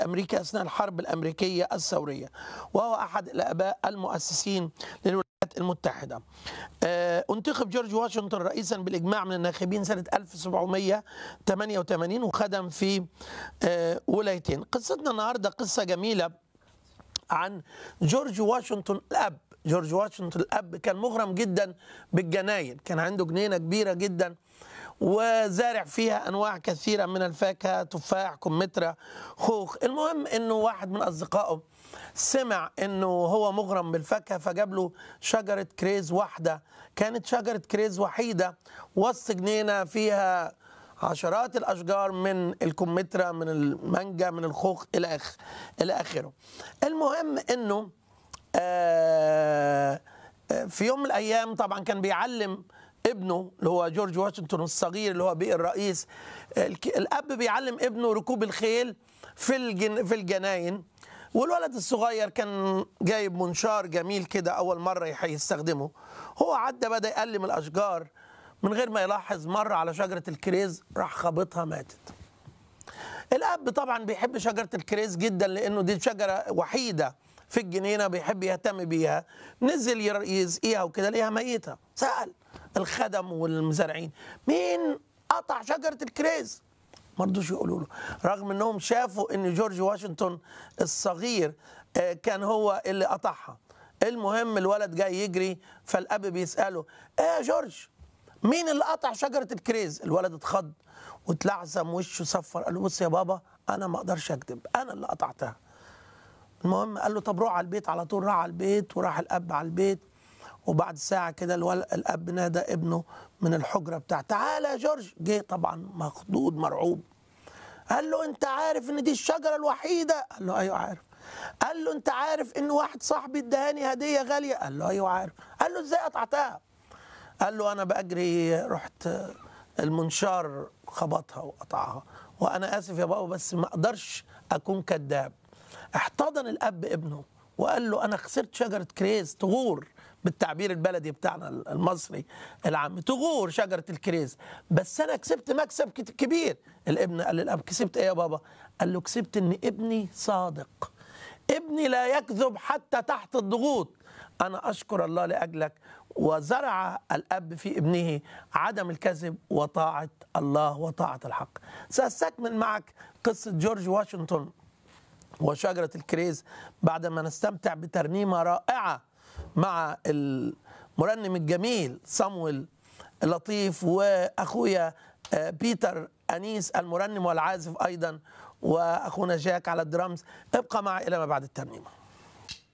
أمريكا أثناء الحرب الأمريكية الثورية وهو أحد الآباء المؤسسين للولايات المتحدة آه، انتخب جورج واشنطن رئيسا بالإجماع من الناخبين سنة 1788 وخدم في آه، ولايتين قصتنا النهاردة قصة جميلة عن جورج واشنطن الاب جورج واشنطن الاب كان مغرم جدا بالجناين كان عنده جنينه كبيره جدا وزارع فيها انواع كثيره من الفاكهه تفاح كمثرى خوخ المهم انه واحد من اصدقائه سمع انه هو مغرم بالفاكهه فجاب له شجره كريز واحده كانت شجره كريز وحيده وسط جنينه فيها عشرات الاشجار من الكمثرى من المانجا من الخوخ الى اخ الى اخره المهم انه آه آه، في يوم من الايام طبعا كان بيعلم ابنه اللي هو جورج واشنطن الصغير اللي هو بقي الرئيس الك- الاب بيعلم ابنه ركوب الخيل في الجن في الجناين والولد الصغير كان جايب منشار جميل كده اول مره يح- يستخدمه هو عدى بدا يقلم الاشجار من غير ما يلاحظ مر على شجره الكريز راح خابطها ماتت الاب طبعا بيحب شجره الكريز جدا لانه دي شجره وحيده في الجنينه بيحب يهتم بيها نزل ير- يسقيها وكده لقيها ميته سال الخدم والمزارعين مين قطع شجره الكريز ما رضوش يقولوا له رغم انهم شافوا ان جورج واشنطن الصغير آه، كان هو اللي قطعها المهم الولد جاي يجري فالاب بيساله ايه يا جورج مين اللي قطع شجره الكريز الولد اتخض واتلعثم وشه صفر قال له بص يا بابا انا ما اقدرش اكذب انا اللي قطعتها المهم قال له طب روح على البيت على طول راح على البيت وراح الاب على البيت وبعد ساعة كده الول... الأب نادى ابنه من الحجرة بتاعته تعالى يا جورج جه طبعا مخضوض مرعوب قال له أنت عارف إن دي الشجرة الوحيدة قال له أيوه عارف قال له أنت عارف إن واحد صاحبي اداني هدية غالية قال له أيوه عارف قال له إزاي قطعتها قال له انا باجري رحت المنشار خبطها وقطعها وانا اسف يا بابا بس ما اقدرش اكون كذاب احتضن الاب ابنه وقال له انا خسرت شجره كريز تغور بالتعبير البلدي بتاعنا المصري العام تغور شجره الكريز بس انا كسبت مكسب كت- كبير الابن قال للاب كسبت ايه يا بابا قال له كسبت ان ابني صادق ابني لا يكذب حتى تحت الضغوط أنا أشكر الله لأجلك وزرع الأب في ابنه عدم الكذب وطاعة الله وطاعة الحق سأستكمل معك قصة جورج واشنطن وشجرة الكريز بعد ما نستمتع بترنيمة رائعة مع المرنم الجميل صامويل اللطيف وأخويا آه، بيتر أنيس المرنم والعازف أيضا وأخونا جاك على الدرامز ابقى معي إلى ما بعد الترنيمة